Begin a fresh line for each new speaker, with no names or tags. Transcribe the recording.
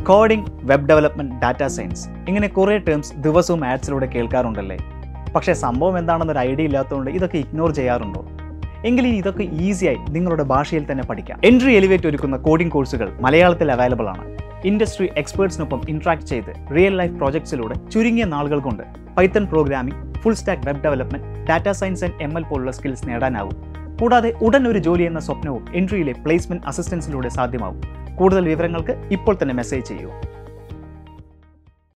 coding web development data science ഇങ്ങനെ കുറേ terms ദിവസവും ആഡ്സിലൂടെ കേൾക്കാറുണ്ടല്ലേ പക്ഷേ സംഭവം എന്താണെന്നൊരു ഐഡിയ ഇല്ലാത്തതുകൊണ്ട് ഇതൊക്കെ ഇഗ്നോർ ചെയ്യാറുണ്ടോ എങ്കിൽ ഇനി ഇതൊക്കെ ഈസിയായി നിങ്ങളുടെ ഭാഷയിൽ തന്നെ പഠിക്കാം എൻട്രി എലിവേറ്റ് ഒരുക്കുന്ന കോഡിംഗ് കോഴ്സുകൾ മലയാളത്തിൽ അവൈലബിൾ ആണ് ഇൻഡസ്ട്രി എക്സ്പേർട്സിനൊപ്പം ഇന്ററാക്ട് ചെയ്ത് റിയൽ ലൈഫ് പ്രോജക്ട്സിലൂടെ ചുരുങ്ങിയ നാളുകൾ കൊണ്ട് python programming full stack web development data science and M L പോലുള്ള സ്കിൽസ് നേടാനാവും കൂടാതെ ഉടൻ ഒരു ജോലി എന്ന സ്വപ്നവും എൻട്രിയിലെ പ്ലേസ്മെന്റ് അസിസ്റ്റൻസിലൂടെ സാധ്യമാവും കൂടുതൽ വിവരങ്ങൾക്ക് ഇപ്പോൾ തന്നെ മെസ്സേജ് ചെയ്യൂ